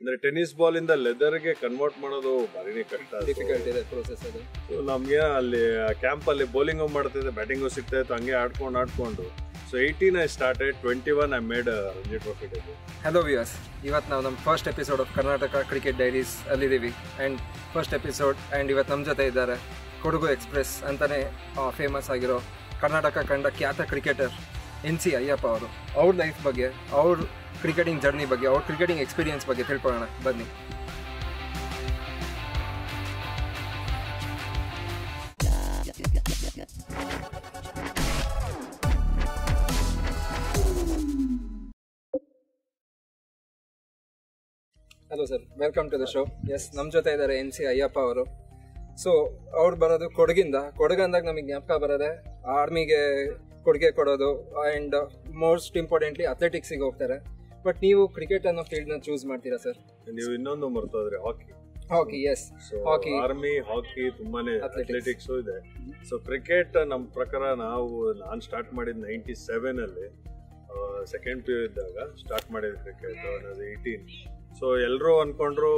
ಅಂದ್ರೆ tennis ball ಇಂದ leather ಗೆ ಕನ್ವರ್ಟ್ ಮಾಡೋದು ಭಾರಿನೇ ಕಷ್ಟ ಡಿಫಿಕಲ್ಟ್ ಇದೆ ಪ್ರೋಸೆಸ್ ಅದು So, ನಮ್ಗೆ ಅಲ್ಲಿ ಕ್ಯಾಂಪ್ ಅಲ್ಲಿ ಬೌಲಿಂಗ್ ಮಾಡ್ತಿದ್ದೆ ಬ್ಯಾಟಿಂಗು ಸಿಗ್ತಾ ಇತ್ತು ಹಂಗೆ ಆಡ್ಕೊಂಡು ಆಡ್ಕೊಂಡು so eighteen I started twenty one I made Ranji trophy ಡೇ ಹಲೋ ವ್ಯೂಯರ್ಸ್ ಇವತ್ತು ನಾವು ನಮ್ಮ first episode of Karnataka cricket diaries ಅಲ್ಲಿದ್ದೀವಿ ಆ್ಯಂಡ್ ಫಸ್ಟ್ ಎಪಿಸೋಡ್ ಆ್ಯಂಡ್ ಇವತ್ತು ನಮ್ಮ ಜೊತೆ ಇದ್ದಾರೆ ಕೊಡಗು ಎಕ್ಸ್ಪ್ರೆಸ್ ಅಂತಲೇ ಫೇಮಸ್ ಆಗಿರೋ ಕರ್ನಾಟಕ ಕಂಡ ಖ್ಯಾತ ಕ್ರಿಕೆಟರ್ ಎನ್ ಸಿ ಅಯ್ಯಪ್ಪ ಅವರು ಅವ್ರ ಲೈಫ್ ಬಗ್ಗೆ ಅವ್ರ ಕ್ರಿಕೆಟಿಂಗ್ ಜರ್ನಿ ಬಗ್ಗೆ ಅವ್ರ ಕ್ರಿಕೆಟಿಂಗ್ ಎಕ್ಸ್ಪೀರಿಯನ್ಸ್ ಬಗ್ಗೆ ತಿಳ್ಕೊಳ್ಳೋಣ ಬನ್ನಿ hello sir welcome to the show yes ನಮ್ಮ ಜೊತೆ ಇದ್ದಾರೆ ಎನ್ ಸಿ ಅಯ್ಯಪ್ಪ ಅವರು ಸೊ ಅವ್ರು ಬರೋದು ಕೊಡಗಿಂದ ಕೊಡಗು ಅಂದಾಗ ನಮಗೆ ಜ್ಞಾಪಕ ಬರೋದೆ ಆರ್ಮಿಗೆ ಕೊಡುಗೆ ಕೊಡೋದು ಆ್ಯಂಡ್ ಮೋಸ್ಟ್ ಇಂಪಾರ್ಟೆಂಟ್ಲಿ ಅಥ್ಲೆಟಿಕ್ಸಿಗೆ ಹೋಗ್ತಾರೆ ಬಟ್ ನೀವು ಕ್ರಿಕೆಟ್ ಅನ್ನೋ ಫೀಲ್ಡ್ನ ಚೂಸ್ ಮಾಡ್ತೀರಾ ಸರ್ ನೀವು ಇನ್ನೊಂದು ಮರ್ತೋದ್ರೆ hockey hockey yes so Hockey. Army hockey ತುಂಬಾನೇ Athletics. ಅಥ್ಲೆಟಿಕ್ಸ್ ಇದೆ ಸೊ ಕ್ರಿಕೆಟ್ ನಮ್ ಪ್ರಕಾರ ನಾವು ನಾನ್ ಸ್ಟಾರ್ಟ್ ಮಾಡಿದ್ ನೈಂಟಿ ಸೆವೆನ್ ಅಲ್ಲಿ ಸೆಕೆಂಡ್ ಪಿ ಯು ಇದ್ದಾಗ ಸ್ಟಾರ್ಟ್ ಮಾಡಿದ್ ಕ್ರಿಕೆಟ್ ಏಯ್ಟೀನ್ ಸೊ ಎಲ್ಲರೂ ಅನ್ಕೊಂಡ್ರು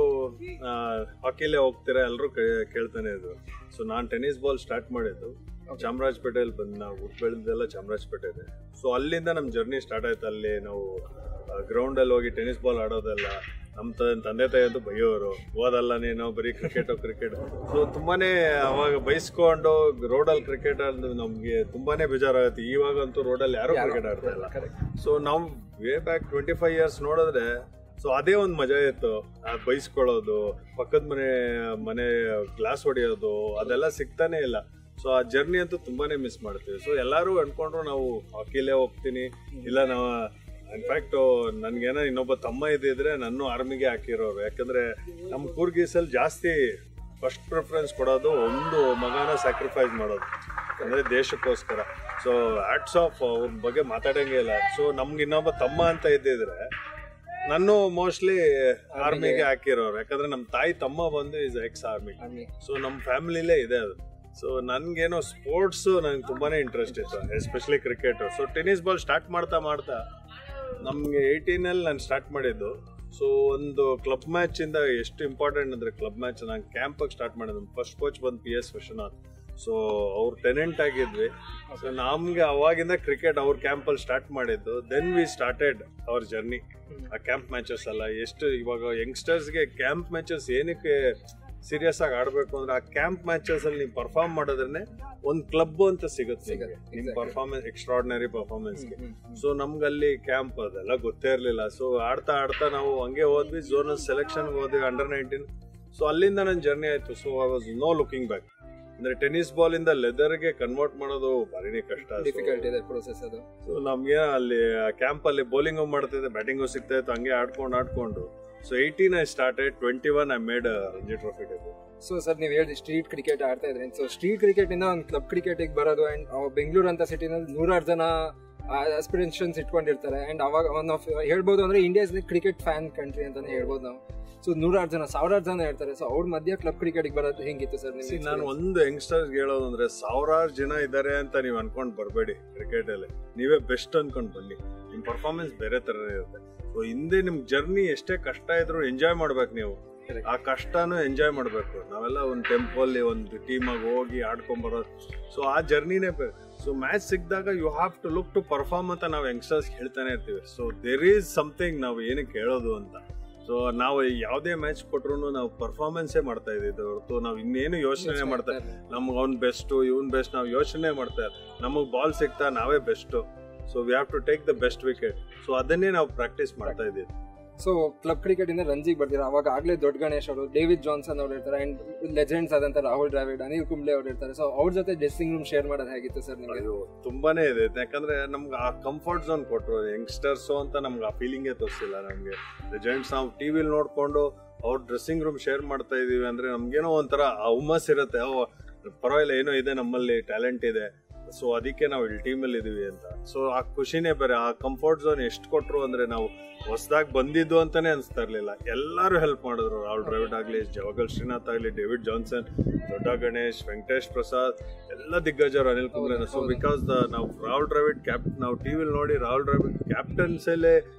ಹಾಕಿಲೇ ಹೋಗ್ತೀರಾ ಎಲ್ಲರೂ ಕೇಳ್ತಾನೆ ಇದ್ರು ಸೊ ನಾನ್ ಟೆನ್ನಿಸ್ ಬಾಲ್ ಸ್ಟಾರ್ಟ್ ಮಾಡಿದ್ದು ಚಾಮರಾಜಪೇಟೆಯಲ್ಲಿ ಬಂದು ನಾವು ಹುಟ್ಟು ಬೆಳೆದೆಲ್ಲ ಚಾಮರಾಜಪೇಟೆ ಸೊ ಅಲ್ಲಿಂದ ನಮ್ ಜರ್ನಿ ಸ್ಟಾರ್ಟ್ ಆಯ್ತು ಅಲ್ಲಿ ನಾವು ಗ್ರೌಂಡ್ ಅಲ್ಲಿ ಹೋಗಿ ಟೆನ್ನಿಸ್ ಬಾಲ್ ಆಡೋದೆಲ್ಲ ನಮ್ಮ ತ- ತಂದೆ ತಾಯಿ ಅಂತೂ ಬೈಯೋರು ಓದಲ್ಲ ನೀನು ಬರೀ ಕ್ರಿಕೆಟ್ ಕ್ರಿಕೆಟ್ ಸೊ ತುಂಬಾನೇ ಅವಾಗ ಬೈಸ್ಕೊಂಡು ರೋಡಲ್ಲಿ ಕ್ರಿಕೆಟ್ ಆಡಿದ್ರೆ ನಮ್ಗೆ ತುಂಬಾನೇ ಬೇಜಾರಾಗುತ್ತೆ ಇವಾಗಂತೂ ರೋಡಲ್ಲಿ ಯಾರು ಕ್ರಿಕೆಟ್ ಆಡ್ತಾ ಇಲ್ಲ ಕರೆಕ್ಟ್ ಸೊ ನಾವು way back twenty five years ನೋಡಿದ್ರೆ ಸೊ ಅದೇ ಒಂದು ಮಜಾ ಇತ್ತು ಆ ಬೈಸ್ಕೊಳ್ಳೋದು ಪಕ್ಕದ ಮನೆ ಮನೆ ಗ್ಲಾಸ್ ಹೊಡೆಯೋದು ಅದೆಲ್ಲ ಸಿಗ್ತಾನೆ ಇಲ್ಲ ಸೊ ಆ ಜರ್ನಿ ಅಂತೂ ತುಂಬಾನೇ ಮಿಸ್ ಮಾಡ್ತೀವಿ ಸೊ ಎಲ್ಲರೂ ಅನ್ಕೊಂಡ್ರು ನಾವು ಹಾಕಿಲೇ ಹೋಗ್ತೀನಿ ಇಲ್ಲ ನಾವು ಇನ್ಫ್ಯಾಕ್ಟ್ ನನ್ಗೇನೋ ಇನ್ನೊಬ್ಬ ತಮ್ಮ ಇದ್ದಿದ್ರೆ ನಾನು ಆರ್ಮಿಗೆ ಹಾಕಿರೋರು ಯಾಕಂದ್ರೆ ನಮ್ಮ ಕೂರ್ಗೀಸಲ್ಲಿ ಜಾಸ್ತಿ ಫಸ್ಟ್ ಪ್ರಿಫರೆನ್ಸ್ ಕೊಡೋದು ಒಂದು ಮಗನ ಸ್ಯಾಕ್ರಿಫೈಸ್ ಮಾಡೋದು ಅಂದ್ರೆ ದೇಶಕ್ಕೋಸ್ಕರ ಸೊ ಆಟ್ಸ್ ಆಫ್ ಅವ್ರ ಬಗ್ಗೆ ಮಾತಾಡಂಗೆ ಇಲ್ಲ ಸೊ ನಮ್ಗೆ ಇನ್ನೊಬ್ಬ ತಮ್ಮ ಅಂತ ಇದ್ದಿದ್ರೆ ನಾನು ಮೋಸ್ಟ್ಲಿ ಆರ್ಮಿಗೆ ಹಾಕಿರೋರು ಯಾಕಂದ್ರೆ ನಮ್ಮ ತಾಯಿ ತಮ್ಮ ಬಂದು is ex army army so ನಮ್ಮ ಫ್ಯಾಮಿಲಿಲೇ ಇದೆ ಅದು ಸೊ ನನ್ಗೇನೋ ಸ್ಪೋರ್ಟ್ಸ್ ನಂಗೆ ತುಂಬಾನೇ ಇಂಟ್ರೆಸ್ಟ್ ಇತ್ತು especially cricket so tennis ball start ಮಾಡ್ತಾ ಮಾಡ್ತಾ ನಮ್ಗೆ ಏಯ್ಟೀನ್ ಅಲ್ಲಿ ನಾನು ಸ್ಟಾರ್ಟ್ ಮಾಡಿದ್ದು ಸೊ ಒಂದು ಕ್ಲಬ್ ಮ್ಯಾಚ್ ಇಂದ ಎಷ್ಟು ಇಂಪಾರ್ಟೆಂಟ್ ಅಂದ್ರೆ ಕ್ಲಬ್ ಮ್ಯಾಚ್ ನಾನು ಕ್ಯಾಂಪ್ ಸ್ಟಾರ್ಟ್ ಮಾಡಿದ್ದು ಫಸ್ಟ್ ಕೋಚ್ ಬಂದು ಪಿ ಎಸ್ ವಿಶ್ವನಾಥ್ ಸೊ ಅವ್ರು ಟೆನೆಂಟ್ ಆಗಿದ್ವಿ ಸೊ ನಮ್ಗೆ ಅವಾಗಿಂದ ಕ್ರಿಕೆಟ್ ಅವ್ರ ಕ್ಯಾಂಪ್ ಅಲ್ಲಿ ಸ್ಟಾರ್ಟ್ ಮಾಡಿದ್ದು then we started our journey ಆ ಕ್ಯಾಂಪ್ ಮ್ಯಾಚಸ್ ಅಲ್ಲ ಎಷ್ಟು ಇವಾಗ ಯಂಗ್ಸ್ಟರ್ಸ್ಗೆ ಕ್ಯಾಂಪ್ ಮ್ಯಾಚಸ್ ಏನಕ್ಕೆ ಸೀರಿಯಸ್ ಆಗಿ ಆಡ್ಬೇಕು ಅಂದ್ರೆ ಆ ಕ್ಯಾಂಪ್ ಮ್ಯಾಚಸ್ ಅಲ್ಲಿ ನೀವು ಪರ್ಫಾರ್ಮ್ ಮಾಡಿದ್ರೆ ಒಂದ್ ಕ್ಲಬ್ ಅಂತ ಸಿಗುತ್ತೆ ಸಿಗುತ್ತೆ, ನಿಮ್ exactly. ಪರ್ಫಾರ್ಮೆನ್ಸ್ ಎಕ್ಸ್ಟ್ರಾರ್ಡಿನರಿ ಪರ್ಫಾರ್ಮೆನ್ಸ್ಗೆ ಸೊ ನಮ್ಗಲ್ಲಿ ಕ್ಯಾಂಪ್ ಅದೆಲ್ಲ ಗೊತ್ತೇ ಇರ್ಲಿಲ್ಲ ಸೊ ಆಡ್ತಾ ಆಡ್ತಾ ನಾವು ಹಂಗೆ ಹೋದ್ವಿ ಝೋನಲ್ ಸೆಲೆಕ್ಷನ್ ಹೋದ್ವಿ ಅಂಡರ್ ನೈನ್ಟೀನ್ ಸೊ ಅಲ್ಲಿಂದ ನನ್ನ ಜರ್ನಿ ಆಯ್ತು so I was no looking back ಅಂದ್ರೆ ಟೆನ್ನಿಸ್ ಬಾಲ್ ಇಂದ ಲೆದರ್ ಗೆ ಕನ್ವರ್ಟ್ ಮಾಡೋದು ಭಾರಿನೇ ಕಷ್ಟ So, ಡಿಫಿಕಲ್ಟ್ ಇದೆ ಪ್ರೋಸೆಸ್ ಅದು ಸೊ ನಮ್ಗೆ ಅಲ್ಲಿ ಕ್ಯಾಂಪ್ ಅಲ್ಲಿ ಬೌಲಿಂಗ್ ಮಾಡ್ತಿದ್ದೆ ಬ್ಯಾಟಿಂಗು ಸಿಗ್ತಾ ಇತ್ತು ಹಂಗೆ ಆಡ್ಕೊಂಡು ಆಡ್ಕೊಂಡು so eighteen I started twenty one I made Ranji trophy day so sir ನೀವು ಹೇಳಿದ್ರಿ ಸ್ಟ್ರೀಟ್ ಕ್ರಿಕೆಟ್ ಆಡ್ತಾ ಇದ್ರಿ ಸೊ ಸ್ಟ್ರೀಟ್ ಕ್ರಿಕೆಟ್ ಇಂದ ಒಂದು ಕ್ಲಬ್ ಕ್ರಿಕೆಟಿಗೆ ಬರೋದು ಅಂಡ್ ಬೆಂಗಳೂರು ಅಂತ ಸಿಟಿನಲ್ಲಿ ನೂರಾರು ಜನ ಆಸ್ಪಿರೇಷನ್ಸ್ ಇಟ್ಕೊಂಡಿರ್ತಾರೆ ಅಂಡ್ ಅವಾಗ ಒನ್ ಆಫ್ ಹೇಳ್ಬೋದು ಅಂದ್ರೆ ಇಂಡಿಯಾಸ್ ಕ್ರಿಕೆಟ್ ಫ್ಯಾನ್ ಕಂಟ್ರಿ ಅಂತಾನೆ ಹೇಳ್ಬೋದು ನಾವು ಸೊ ನೂರಾರು ಜನ ಸಾವಿರಾರು ಜನ ಇರ್ತಾರೆ ಸೊ ಅವ್ರ ಮಧ್ಯ ಕ್ಲಬ್ ಕ್ರಿಕೆಟ್ಗೆ ಬರೋದು ಹೆಂಗಿತ್ತು ಸರ್ See, ನಾನು ಒಂದು ಯಂಗ್ಸ್ಟರ್ಸ್ ಹೇಳೋದು ಅಂದ್ರೆ ಸಾವಿರಾರು ಜನ ಇದ್ದಾರೆ ಅಂತ ನೀವು ಅನ್ಕೊಂಡ್ ಬರಬೇಡಿ ಕ್ರಿಕೆಟ್ ಅಲ್ಲಿ ನೀವೇ ಬೆಸ್ಟ್ ಅನ್ಕೊಂಡ್ ಬನ್ನಿ ನಿಮ್ ಪರ್ಫಾರ್ಮೆನ್ಸ್ ಬೇರೆ ತರ ಇರುತ್ತೆ ಸೊ ಹಿಂದೆ ನಿಮ್ ಜರ್ನಿ ಎಷ್ಟೇ ಕಷ್ಟ ಇದ್ರು ಎಂಜಾಯ್ ಮಾಡ್ಬೇಕು ನೀವು Correct. ಆ ಕಷ್ಟನೂ ಎಂಜಾಯ್ ಮಾಡ್ಬೇಕು ನಾವೆಲ್ಲ ಒಂದು ಟೆಂಪಲ್ಲಿ ಒಂದು ಟೀಮ್ ಆಗಿ ಹೋಗಿ ಆಡ್ಕೊಂಡ್ ಬರೋದು ಸೊ ಆ ಜರ್ನಿನೇ ಬೇರೆ ಸೊ ಮ್ಯಾಚ್ ಸಿಕ್ಕಿದಾಗ you have to look to perform ಅಂತ ನಾವು ಯಂಗ್ಸ್ಟರ್ಸ್ ಹೇಳ್ತಾನೆ ಇರ್ತೀವಿ ಸೊ ದೇರ್ ಈಸ್ ಸಮಥಿಂಗ್ ನಾವು ಏನಕ್ಕೆ ಹೇಳೋದು ಅಂತ ಸೊ ನಾವು ಯಾವುದೇ ಮ್ಯಾಚ್ ಕೊಟ್ರು ನಾವು ಪರ್ಫಾರ್ಮೆನ್ಸೇ ಮಾಡ್ತಾ ಇದ್ದಿದ್ದು ಹೊರತು ನಾವು ಇನ್ನೇನು ಯೋಚನೆ ಮಾಡ್ತಾ ನಮ್ಗೆ ಅವ್ನ್ ಬೆಸ್ಟ್ ಇವನ್ ಬೆಸ್ಟ್ ನಾವು ಯೋಚನೆ ಮಾಡ್ತಾ ನಮಗ್ ಬಾಲ್ ಸಿಗ್ತಾ ನಾವೇ best so we have to take the best wicket so ಅದನ್ನೇ ನಾವು ಪ್ರಾಕ್ಟೀಸ್ ಮಾಡ್ತಾ ಇದ್ದೀವಿ ಸೊ ಕ್ಲಬ್ ಕ್ರಿಕೆಟ್ ಇಂದ ರಂಜಿಗೆ ಬರ್ತೀರಾ ಅವಾಗ ಆಗ್ಲೇ ದೊಡ್ಡ ಗಣೇಶ್ ಅವರು ಡೇವಿಡ್ ಜಾನ್ಸನ್ ಅವ್ರು ಇರ್ತಾರೆ ಅಂಡ್ ಲೆಜೆಂಡ್ಸ್ ಆದಂತ ರಾಹುಲ್ ದ್ರಾವಿಡ್ ಅನಿಲ್ ಕುಂಬ್ಳೆ ಅವ್ರು ಇರ್ತಾರೆ ಸೊ ಅವ್ರ ಜೊತೆ ಡ್ರೆಸ್ಸಿಂಗ್ ರೂಮ್ ಶೇರ್ ಮಾಡೋದು ಹೇಗಿತ್ತು ಸರ್ ನಿಮಗೆ ಅಯ್ಯೋ ತುಂಬಾನೇ ಇದೆ ಯಾಕಂದ್ರೆ ನಮ್ಗೆ ಆ ಕಂಫರ್ಟ್ ಝೋನ್ ಕೊಟ್ರು ಯಂಗ್ಸ್ಟರ್ಸ್ ಅಂತ ನಮ್ಗೆ ಆ ಫೀಲಿಂಗೇ ತೋರಿಸಿಲ್ಲ ನಮ್ಗೆ ಲೆಜೆಂಡ್ಸ್ ನಾವು ಟಿವಿಲಿ ನೋಡ್ಕೊಂಡು ಅವ್ರ ಡ್ರೆಸ್ಸಿಂಗ್ ರೂಮ್ ಶೇರ್ ಮಾಡ್ತಾ ಇದೀವಿ ಅಂದ್ರೆ ನಮ್ಗೇನೋ ಒಂಥರ ಆ ಹುಮ್ಮಸ್ ಇರುತ್ತೆ ಓ ಪರವಾಗಿಲ್ಲ ಏನೋ ಇದೆ ನಮ್ಮಲ್ಲಿ ಟ್ಯಾಲೆಂಟ್ ಇದೆ ಸೊ ಅದಕ್ಕೆ ನಾವು ಇಲ್ಲಿ ಟೀಮಲ್ಲಿ ಇದೀವಿ ಅಂತ ಸೊ ಆ ಖುಷಿನೇ ಬೇರೆ ಆ ಕಂಫರ್ಟ್ ಝೋನ್ ಎಷ್ಟು ಕೊಟ್ರು ಅಂದ್ರೆ ನಾವು ಹೊಸದಾಗಿ ಬಂದಿದ್ದು ಅಂತಾನೆ ಅನ್ಸ್ತಾ ಇರ್ಲಿಲ್ಲ ಎಲ್ಲರೂ ಹೆಲ್ಪ್ ಮಾಡಿದ್ರು ರಾಹುಲ್ ದ್ರಾವಿಡ್ ಆಗ್ಲಿ ಜವಗಲ್ ಶ್ರೀನಾಥ್ ಆಗ್ಲಿ ಡೇವಿಡ್ ಜಾನ್ಸನ್ ದೊಡ್ಡ ಗಣೇಶ್ ವೆಂಕಟೇಶ್ ಪ್ರಸಾದ್ ಎಲ್ಲ ದಿಗ್ಗಜರು ಅನಿಲ್ ಕುಂಬ್ಳೆ ಹೌದು, ಸೊ ಹೌದು. ಬಿಕಾಸ್ ನಾವು ರಾಹುಲ್ ದ್ರಾವಿಡ್ ಕ್ಯಾಪ್ ನಾವು ಟಿವಿಲಿ ನೋಡಿ ರಾಹುಲ್ ದ್ರಾವಿಡ್ ಕ್ಯಾಪ್ಟನ್ಸಲ್ಲೇ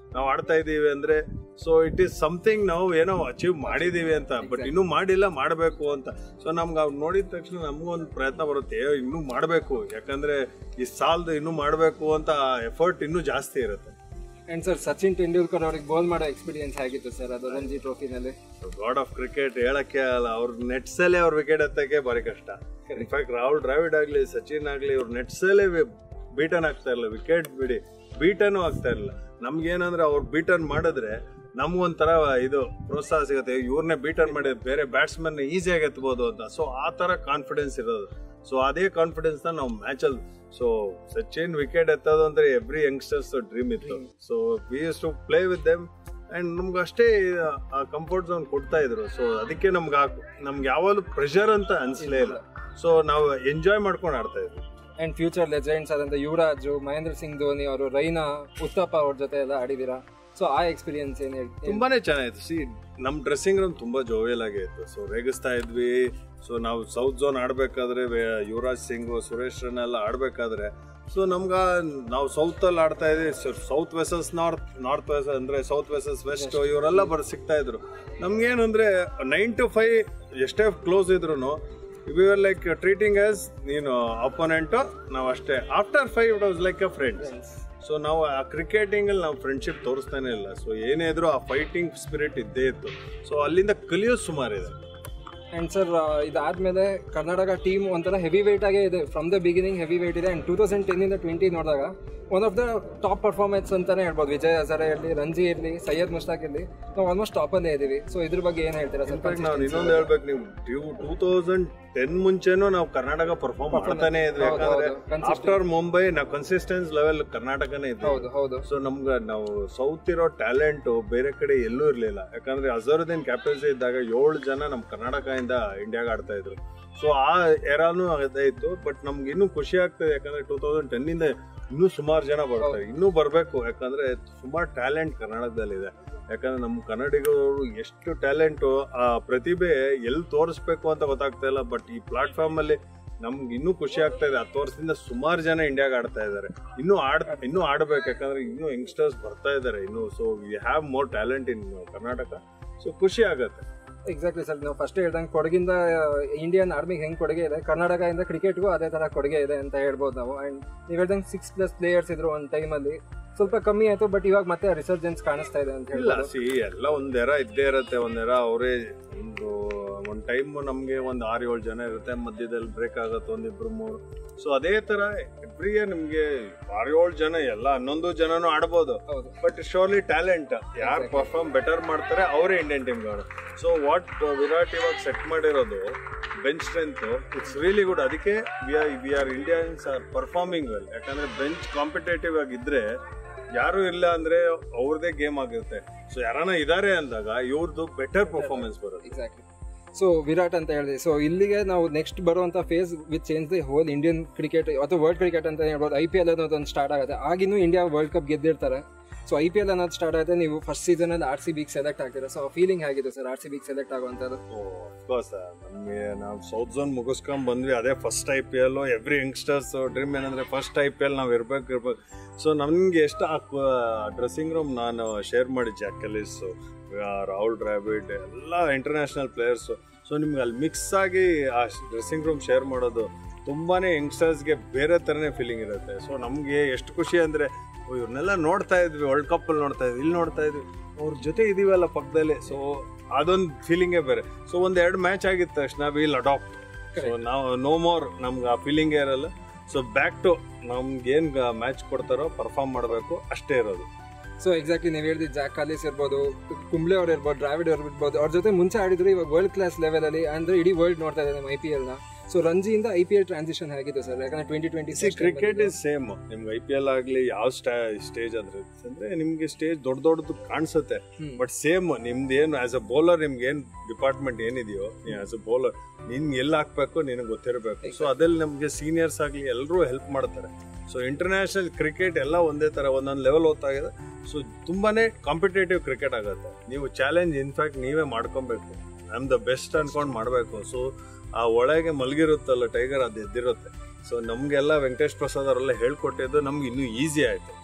ನಾವು ಆಡ್ತಾ ಇದೀವಿ ಅಂದ್ರೆ ಸೊ ಇಟ್ ಈಸ್ ಸಮಥಿಂಗ್ ನಾವು ಏನೋ ಅಚೀವ್ ಮಾಡಿದೀವಿ ಅಂತ ಬಟ್ ಇನ್ನೂ ಮಾಡಿಲ್ಲ ಮಾಡಬೇಕು ಅಂತ ಸೊ ನಮ್ಗೆ ಅವ್ರು ನೋಡಿದ ತಕ್ಷಣ ನಮಗೂ ಒಂದು ಪ್ರಯತ್ನ ಬರುತ್ತೆ ಏ, ಇನ್ನೂ ಮಾಡಬೇಕು ಯಾಕಂದ್ರೆ ಈ ಸಾಲದು ಇನ್ನೂ ಮಾಡಬೇಕು ಅಂತ ಎಫರ್ಟ್ ಇನ್ನೂ ಜಾಸ್ತಿ ಇರುತ್ತೆ ಅಂಡ್ ಸರ್ ಸಚಿನ್ ತೆಂಡೂಲ್ಕರ್ ಅವ್ರಿಗೆ ಬೋಲ್ ಮಾಡೋ ಎಕ್ಸ್ಪೀರಿಯನ್ಸ್ ಆಗಿತ್ತು ಸರ್ ಅದು ರಂಜಿ ಟ್ರೋಫಿನಲ್ಲಿ ಗಾಡ್ ಆಫ್ ಕ್ರಿಕೆಟ್ ಹೇಳಕ್ಕೆ ಅಲ್ಲ ಅವ್ರ ನೆಟ್ಸಲ್ಲೇ ಅವ್ರ ವಿಕೆಟ್ ಎತ್ತಕ್ಕೆ ಭಾರಿ ಕಷ್ಟ ಇನ್ಫ್ಯಾಕ್ಟ್ ರಾಹುಲ್ ದ್ರಾವಿಡ್ ಆಗ್ಲಿ ಸಚಿನ್ ಆಗ್ಲಿ ಇವ್ರ ನೆಟ್ಸಲ್ಲೇ ಬೀಟನ್ ಆಗ್ತಾ ಇಲ್ಲ ವಿಕೆಟ್ ಬಿಡಿ ಬೀಟನು ಆಗ್ತಾ ಇಲ್ಲ ನಮ್ಗೇನಂದ್ರೆ ಅವ್ರು ಬೀಟನ್ ಮಾಡಿದ್ರೆ ನಮ್ಗೊಂಥರ ಇದು ಪ್ರೋತ್ಸಾಹ ಸಿಗುತ್ತೆ ಇವ್ರನ್ನೇ ಬೀಟನ್ ಮಾಡಿ ಬೇರೆ ಬ್ಯಾಟ್ಸ್ಮನ್ ಈಸಿಯಾಗಿ ಎತ್ಬೋದು ಅಂತ ಸೊ ಆ ತರ ಕಾನ್ಫಿಡೆನ್ಸ್ ಇರೋದು ಸೊ ಅದೇ ಕಾನ್ಫಿಡೆನ್ಸ್ ನ ನಾವು ಮ್ಯಾಚ್ ಅಲ್ಲಿ ಸೊ ಸಚಿನ್ ವಿಕೆಟ್ ಎತ್ತೋದು ಅಂದ್ರೆ ಎವ್ರಿ ಯಂಗ್ಸ್ಟರ್ಸ್ ಡ್ರೀಮ್ ಇತ್ತು so we use to play with them and ನಮ್ಗೆ ಅಷ್ಟೇ ಕಂಫರ್ಟ್ ಝೋನ್ ಕೊಡ್ತಾ ಇದ್ರು ಸೊ ಅದಕ್ಕೆ ನಮ್ಗೆ ಆ- ನಮ್ಗೆ ಯಾವಾಗಲೂ ಪ್ರೆಷರ್ ಅಂತ ಅನ್ಸ್ಲೇ ಇಲ್ಲ ಸೊ ನಾವು ಎಂಜಾಯ್ ಮಾಡ್ಕೊಂಡು ಆಡ್ತಾ ಇದ್ವಿ ಅಂಡ್ ಫ್ಯೂಚರ್ ಲೆಜೆಂಡ್ಸ್ ಆದಂತ ಯುವರಾಜು ಮಹೇಂದ್ರ ಸಿಂಗ್ ಧೋನಿ ಅವರು ರೈನಾ ಉತ್ತಪ್ಪ ಅವ್ರ ಜೊತೆ ಎಲ್ಲ ಆಡಿದೀರಾ ಸೊ ಆ ಎಕ್ಸ್ಪೀರಿಯನ್ಸ್ ಏನ್ ಹೇಳ್ತೀನಿ ತುಂಬಾನೇ ಚೆನ್ನಾಗಿತ್ತು ಸಿ ನಮ್ ಡ್ರೆಸ್ಸಿಂಗ್ ರೂಮ್ ತುಂಬಾ ಜೋವಿಯಲ್ ಆಗೇ ಇತ್ತು ಸೊ ರೇಗಿಸ್ತಾ ಇದ್ವಿ ಸೊ ನಾವು ಸೌತ್ ಝೋನ್ ಆಡ್ಬೇಕಾದ್ರೆ ವೇ- ಯುವರಾಜ್ ಸಿಂಗ್ ಸುರೇಶ್ ರನ್ ಎಲ್ಲ ಆಡ್ಬೇಕಾದ್ರೆ ಸೊ ನಮ್ಗ ನಾವು ಸೌತ್ ಅಲ್ಲಿ ಆಡ್ತಾ ಇದ್ವಿ ಸೌತ್ ವೆಸಸ್ ನಾರ್ತ್ ನಾರ್ತ್ ವೆಸ್ ಅಂದ್ರೆ ಸೌತ್ ವೆಸಸ್ ವೆಸ್ಟ್ ಇವರೆಲ್ಲ ಬರ್ ಸಿಗ್ತಾ ಇದ್ರು ನಮ್ಗೇನು ಅಂದ್ರೆ ನೈನ್ ಟು ಫೈವ್ ಎಷ್ಟೇ ಕ್ಲೋಸ್ ಇದ್ರು we are like treating as ನೀನು ಅಪೋನೆಂಟ್ ನಾವು ಅಷ್ಟೇ after five it was like a friends so ನಾವು ಆ ಕ್ರಿಕೆಟಿಂಗ್ ಅಲ್ಲಿ ನಾವು ಫ್ರೆಂಡ್ಶಿಪ್ ತೋರಿಸ್ತಾನೆ ಇಲ್ಲ ಸೊ ಏನೇ ಇದ್ರು ಆ ಫೈಟಿಂಗ್ ಸ್ಪಿರಿಟ್ ಇದ್ದೇ ಇತ್ತು ಸೊ ಅಲ್ಲಿಂದ ಕಲಿಯೋದು ಸುಮಾರಿದೆ ಅಂಡ್ ಸರ್ ಇದಾದ್ಮೇಲೆ ಕರ್ನಾಟಕ ಟೀಮ್ ಒಂಥರ ಹೆವಿ ವೇಟ್ ಆಗೇ ಇದೆ from the beginning heavy weight ಇದೆ ಅಂಡ್ ಟೂ ತೌಸಂಡ್ ಟೆನ್ ಇಂದ ಟ್ವೆಂಟಿ ನೋಡಿದಾಗ one of the top performance ಅಂತಾನೆ ಹೇಳ್ಬೋದು ವಿಜಯ್ ಹಜಾರೆ ಇರಲಿ ರಂಜಿ ಇರಲಿ ಸೈಯದ್ ಮುಷ್ತಾಕ್ ಇರಲಿ ನಾವು ಆಲ್ಮೋಸ್ಟ್ ಟಾಪ್ ಅಲ್ಲೇ ಇದೀವಿ ಸೊ ಇದ್ರ ಬಗ್ಗೆ ಏನ್ ಹೇಳ್ತೀರಾ ಸರ್ ಇನ್ಫ್ಯಾಕ್ಟ್ ನಾವು ಇನ್ನೊಂದು ಹೇಳ್ಬೇಕು ನೀವು ಟೂ ತೌಸಂಡ್ ಟೆನ್ ಮುಂಚೆನೂ ನಾವು ಕರ್ನಾಟಕ ಪರ್ಫಾರ್ಮ್ ಮಾಡ್ತಾನೆ ಇದ್ವಿ ಹೌದು, ಯಾಕಂದ್ರೆ ಹೌದು. Consistent. ಆಫ್ಟರ್ ಮುಂಬೈ ನಾವು ಕನ್ಸಿಸ್ಟೆನ್ಸ್ ಲೆವೆಲ್ ಕರ್ನಾಟಕನೇ ಇದ್ವಿ ಹೌದು ಹೌದು ಸೊ ನಮ್ಗೆ ನಾವು ಸೌತ್ ಇರೋ ಟ್ಯಾಲೆಂಟ್ ಬೇರೆ ಕಡೆ ಎಲ್ಲೂ ಇರ್ಲಿಲ್ಲ ಯಾಕಂದ್ರೆ ಅಜರುದ್ದೀನ್ ಕ್ಯಾಪ್ಟನ್ಸಿ ಇದ್ದಾಗ ಏಳು ಜನ ನಮ್ ಕರ್ನಾಟಕದಿಂದ ಇಂಡಿಯಾಗ ಆಡ್ತಾ ಇದ್ರು ಸೊ ಆ ಎರಾನು ಅದೇ ಇತ್ತು ಬಟ್ ನಮ್ಗೆ ಇನ್ನೂ ಖುಷಿ ಆಗ್ತದೆ ಯಾಕಂದ್ರೆ ಟೂ ತೌಸಂಡ್ ಟೆನ್ ಇಂದ ಇನ್ನೂ ಸುಮಾರು ಜನ ಬರ್ತಾರೆ ಇನ್ನೂ ಬರ್ಬೇಕು ಯಾಕಂದ್ರೆ ಸುಮಾರು ಟ್ಯಾಲೆಂಟ್ ಕರ್ನಾಟಕದಲ್ಲಿದೆ ಯಾಕಂದ್ರೆ ನಮ್ಮ ಕನ್ನಡಿಗರು ಎಷ್ಟು ಟ್ಯಾಲೆಂಟ್ ಆ ಪ್ರತಿಭೆ ಎಲ್ಲಿ ತೋರಿಸ್ಬೇಕು ಅಂತ ಗೊತ್ತಾಗ್ತಾ ಇಲ್ಲ ಬಟ್ ಈ ಪ್ಲಾಟ್ಫಾರ್ಮ್ ಅಲ್ಲಿ ನಮ್ಗೆ ಇನ್ನೂ ಖುಷಿ ಆಗ್ತಾ ಇದೆ ಹತ್ತು ವರ್ಷದಿಂದ ಸುಮಾರು ಜನ ಇಂಡಿಯಾಗ ಆಡ್ತಾ ಇದ್ದಾರೆ ಇನ್ನೂ ಆಡ್ ಇನ್ನೂ ಆಡ್ಬೇಕು ಯಾಕಂದ್ರೆ ಇನ್ನೂ ಯಂಗ್ಸ್ಟರ್ಸ್ ಬರ್ತಾ ಇದ್ದಾರೆ ಇನ್ನು so we have more talent in Karnataka so ಖುಷಿ ಆಗತ್ತೆ ಎಕ್ಸಾಕ್ಟ್ಲಿ ಸರ್ ನಾವು ಫಸ್ಟ್ ಹೇಳ್ದಂಗೆ ಕೊಡಗಿಂದ ಇಂಡಿಯನ್ ಆರ್ಮಿಗೆ ಹೆಂಗ್ ಕೊಡುಗೆ ಇದೆ ಕರ್ನಾಟಕದಿಂದ ಕ್ರಿಕೆಟ್ಗೂ ಅದೇ ತರ ಕೊಡುಗೆ ಇದೆ ಅಂತ ಹೇಳ್ಬೋದು ನಾವು ಅಂಡ್ ನೀವು ಹೇಳ್ದಂಗೆ ಸಿಕ್ಸ್ ಪ್ಲಸ್ ಪ್ಲೇಯರ್ಸ್ ಇದ್ರು ಒಂದು ಟೈಮಲ್ಲಿ ಸ್ವಲ್ಪ ಕಮ್ಮಿ ಆಯ್ತು ಬಟ್ ಇವಾಗ ಮತ್ತೆ ರಿಸರ್ಜೆನ್ಸ್ ಕಾಣಿಸ್ತಾ ಇದೆ ಅಂತ ಇಲ್ಲ ಹೇಳ್ಬೋದು ಸಿ ಎಲ್ಲ ಒಂದ್ ಎರ ಇದ್ದೇ ಇರತ್ತೆ ಒಂದ್ ಎರ ಅವರೇ ಒಂದು ಒಂದ್ ಟೈಮ್ ನಮ್ಗೆ ಒಂದ್ ಆರ್ ಏಳು ಜನ ಇರುತ್ತೆ ಮಧ್ಯದಲ್ಲಿ ಬ್ರೇಕ್ ಆಗತ್ತೆ ಒಂದಿಬ್ರು ಮೂರು ಸೊ ಅದೇ ತರ ಎವ್ರಿ ಇಯರ್ ನಿಮ್ಗೆ ಆರ್ ಏಳು ಜನ ಎಲ್ಲ ಹನ್ನೊಂದು ಜನನು ಆಡ್ಬೋದು ಹೌದು ಬಟ್ ಶೋರ್ಲಿ ಟ್ಯಾಲೆಂಟ್ ಯಾರು ಪರ್ಫಾರ್ಮ್ ಬೆಟರ್ ಮಾಡ್ತಾರೆ ಅವರೇ Indian team so what Virat ಇವಾಗ ಸೆಟ್ ಮಾಡಿರೋದು bench strength it's really good ಅದಕ್ಕೆ we are we are Indians are performing well ಯಾಕಂದ್ರೆ ಬೆಂಚ್ ಕಾಂಪಿಟೇಟಿವ್ ಆಗಿದ್ರೆ ಯಾರು ಇಲ್ಲ ಅಂದ್ರೆ ಅವ್ರದೇ ಗೇಮ್ ಆಗಿರುತ್ತೆ ಸೊ ಯಾರನ್ನ ಇದಾರೆ ಅಂದಾಗ ಇವ್ರದ್ದು ಬೆಟರ್ ಪರ್ಫಾರ್ಮೆನ್ಸ್ ಬರುತ್ತೆ ಎಕ್ಸಾಕ್ಟ್ಲಿ ಸೊ ವಿರಾಟ್ ಅಂತ ಹೇಳಿದೆ ಸೊ ಇಲ್ಲಿಗೆ ನಾವು ನೆಕ್ಸ್ಟ್ ಬರುವಂತ phase with change the whole Indian cricket ಅಥವಾ ವರ್ಲ್ಡ್ ಕ್ರಿಕೆಟ್ ಅಂತ ಹೇಳ್ಬೋದು ಐ ಪಿ ಎಲ್ ಅನ್ನೋದೊಂದು ಸ್ಟಾರ್ಟ್ ಆಗುತ್ತೆ ಆಗಿನ್ನೂ ಇಂಡಿಯಾ ವರ್ಲ್ಡ್ ಕಪ್ ಗೆದ್ದಿರ್ತಾರೆ ಸೊ ಐ ಪಿ ಎಲ್ ಅನ್ನೋದು ಸ್ಟಾರ್ಟ್ ಆಗುತ್ತೆ ನೀವು ಫಸ್ಟ್ ಸೀಸನ್ ಅಲ್ಲಿ ಆರ್ ಸಿ ಬಿಗೆ ಸೆಲೆಕ್ಟ್ ಆಗ್ತೀರಾ ಸೊ ಫೀಲಿಂಗ್ ಆಗಿದೆ ಸರ್ ಆರ್ ಸಿ ಬಿಗೆ ಸೆಲೆಕ್ಟ್ ಆಗುವಂಥದ್ದು ಅಫ್ಕೋರ್ಸ್ ನಮಗೆ ನಾವು ಸೌತ್ ಝೋನ್ ಮುಗಿಸ್ಕೊಂಡ್ ಬಂದ್ವಿ ಅದೇ first I P L every youngsters dream ಏನಂದ್ರೆ ಫಸ್ಟ್ ಐ ಪಿ ಎಲ್ ನಾವು ಇರ್ಬೇಕು ಇರ್ಬೇಕು ಸೊ ನಮ್ಗೆ ಎಷ್ಟು ಡ್ರೆಸ್ಸಿಂಗ್ ರೂಮ್ ನಾನು ಶೇರ್ ಮಾಡಿ ಜಾಕಲಿಸ್ ರಾಹುಲ್ ಡ್ರಾವಿಡ್ ಎಲ್ಲ ಇಂಟರ್ನ್ಯಾಷನಲ್ ಪ್ಲೇಯರ್ಸ್ ಸೊ ನಿಮ್ಗೆ ಅಲ್ಲಿ ಮಿಕ್ಸ್ ಆಗಿ ಆ ಡ್ರೆಸ್ಸಿಂಗ್ ರೂಮ್ ಶೇರ್ ಮಾಡೋದು ತುಂಬಾನೇ ಯಂಗ್ಸ್ಟರ್ಸ್ಗೆ ಬೇರೆ ತರನೇ ಫೀಲಿಂಗ್ ಇರುತ್ತೆ ಸೊ ನಮ್ಗೆ ಎಷ್ಟು ಖುಷಿ ಅಂದ್ರೆ ಓ, ಇವ್ರನ್ನೆಲ್ಲ ನೋಡ್ತಾ ಇದ್ವಿ ವರ್ಲ್ಡ್ ಕಪ್ ಅಲ್ಲಿ ನೋಡ್ತಾ ಇದ್ವಿ ಇಲ್ಲಿ ನೋಡ್ತಾ ಇದ್ವಿ ಅವ್ರ ಜೊತೆ ಇದೀವಲ್ಲ ಪಕ್ಕದಲ್ಲಿ ಸೊ ಅದೊಂದು ಫೀಲಿಂಗೇ ಬೇರೆ ಸೊ ಒಂದ್ ಎರಡು ಮ್ಯಾಚ್ ಆಗಿದ ತಕ್ಷಣ ವಿಲ್ ಅಡಾಪ್ಟ್ ಸೊ ನಾವು ನೋ ಮೋರ್ ನಮ್ಗೆ ಆ ಫೀಲಿಂಗೇ ಇರಲ್ಲ ಸೊ ಬ್ಯಾಕ್ ಟು ನಮ್ಗೆ ಏನ್ ಮ್ಯಾಚ್ ಕೊಡ್ತಾರೋ ಪರ್ಫಾರ್ಮ್ ಮಾಡಬೇಕು ಅಷ್ಟೇ ಇರೋದು ಸೊ ಎಕ್ಸಾಕ್ಟ್ಲಿ ನೀವು ಹೇಳಿದ ಜಾಕ್ ಕಾಲಿಸ್ ಇರ್ಬೋದು ಕುಂಬ್ಳೆ ಅವ್ರು ಇರ್ಬೋದು ಡ್ರಾವಿಡ್ ಅವ್ರು ಇರ್ಬೋದು ಅವ್ರ ಜೊತೆ ಮುಂಚೆ ಆಡಿದ್ರು ಇವಾಗ ವರ್ಲ್ಡ್ ಕ್ಲಾಸ್ ಲೆವೆಲ್ ಅಲ್ಲಿ ಅಂದ್ರೆ ಇಡೀ ವರ್ಲ್ಡ್ ನೋಡ್ತಾ ಇದೆ ನಮ್ಮ ಐ ಪಿ ಎಲ್ ನ ಸೊ ರಂಜಿಯಿಂದ ಐ ಪಿ ಎಲ್ ಟ್ರಾನ್ಸಿಷನ್ ಆಗಿದೆ ಸರ್ ಯಾಕಂದ್ರೆ twenty twenty C cricket is same ನಿಮ್ಗೆ ಐ ಪಿ ಎಲ್ ಆಗ್ಲಿ ಯಾವ ಸ್ಟೇಜ್ ಅಂದ್ರೆ ಅಂದ್ರೆ ನಿಮ್ಗೆ ಸ್ಟೇಜ್ ದೊಡ್ಡ ದೊಡ್ಡದು ಕಾಣಿಸುತ್ತೆ ಹ್ಮ್. ಬಟ್ ಸೇಮ್ ನಿಮ್ದು ಏನು ಆಸ್ ಅ ಬೌಲರ್ ನಿಮ್ಗೆ ಏನ್ ಡಿಪಾರ್ಟ್ಮೆಂಟ್ ಏನಿದೆಯೋ ನೀವು ಆಸ್ ಅ ಬೌಲರ್ ನಿನ್ ಎಲ್ಲಿ ಹಾಕ್ಬೇಕು ನಿನಗೆ ಗೊತ್ತಿರಬೇಕು ಸೊ ಅದ್ರಲ್ಲಿ ನಮ್ಗೆ ಸೀನಿಯರ್ಸ್ ಆಗ್ಲಿ ಎಲ್ಲರೂ ಹೆಲ್ಪ್ ಮಾಡ್ತಾರೆ ಸೊ ಇಂಟರ್ನ್ಯಾಷನಲ್ ಕ್ರಿಕೆಟ್ ಎಲ್ಲ ಒಂದೇ ತರ ಒಂದೊಂದು ಲೆವೆಲ್ ಹೋಗ್ತಾಗಿದೆ ಸೊ ತುಂಬಾನೇ ಕಾಂಪಿಟೇಟಿವ್ ಕ್ರಿಕೆಟ್ ಆಗುತ್ತೆ ನೀವು ಚಾಲೆಂಜ್ ಇನ್ಫ್ಯಾಕ್ಟ್ ನೀವೇ ಮಾಡ್ಕೊಬೇಕು ಐ ಆಮ್ ದ ಬೆಸ್ಟ್ ಅನ್ಕೊಂಡ್ ಮಾಡಬೇಕು ಸೊ ಆ ಒಳಗೆ ಮಲಗಿರುತ್ತಲ್ಲ ಟೈಗರ್ ಅದು ಎದ್ದಿರುತ್ತೆ ಸೊ ನಮ್ಗೆಲ್ಲ ವೆಂಕಟೇಶ್ ಪ್ರಸಾದ್ ಅವರೆಲ್ಲ ಹೇಳ್ಕೊಟ್ಟಿದ್ದು ನಮ್ಗೆ ಇನ್ನೂ ಈಸಿ ಆಯ್ತು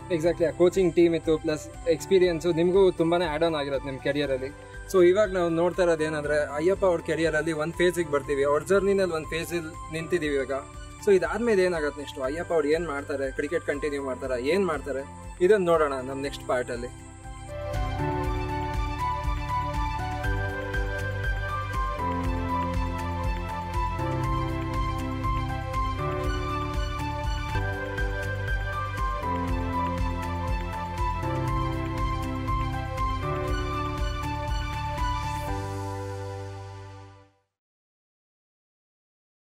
ಎಕ್ಸಾಕ್ಟ್ಲಿ ಆ ಕೋಚಿಂಗ್ ಟೀಮ್ ಇತ್ತು ಪ್ಲಸ್ ಎಕ್ಸ್ಪೀರಿಯನ್ಸು ನಿಮಗೂ ತುಂಬಾನೇ ಆ್ಯಡ್ ಆನ್ ಆಗಿರುತ್ತೆ ನಿಮ್ಮ ಕೆರಿಯರಲ್ಲಿ ಸೊ ಇವಾಗ ನಾವು ನೋಡ್ತಾ ಇರೋದು ಏನಂದ್ರೆ ಅಯ್ಯಪ್ಪ ಅವ್ರ ಕೆರಿಯರಲ್ಲಿ ಒಂದು ಫೇಸಿಗೆ ಬರ್ತೀವಿ ಅವ್ರ ಜರ್ನಿನಲ್ಲಿ ಒಂದು ಫೇಸಲ್ಲಿ ನಿಂತಿದ್ದೀವಿ ಇವಾಗ ಸೊ ಇದಾದ್ಮೇಲೆ ಏನಾಗುತ್ತೆ ನೆಕ್ಸ್ಟ್ ಅಯ್ಯಪ್ಪ ಅವ್ರು ಏನು ಮಾಡ್ತಾರೆ ಕ್ರಿಕೆಟ್ ಕಂಟಿನ್ಯೂ ಮಾಡ್ತಾರೆ ಏನು ಮಾಡ್ತಾರೆ ಇದನ್ನು ನೋಡೋಣ ನಮ್ಮ ನೆಕ್ಸ್ಟ್ ಪಾರ್ಟಲ್ಲಿ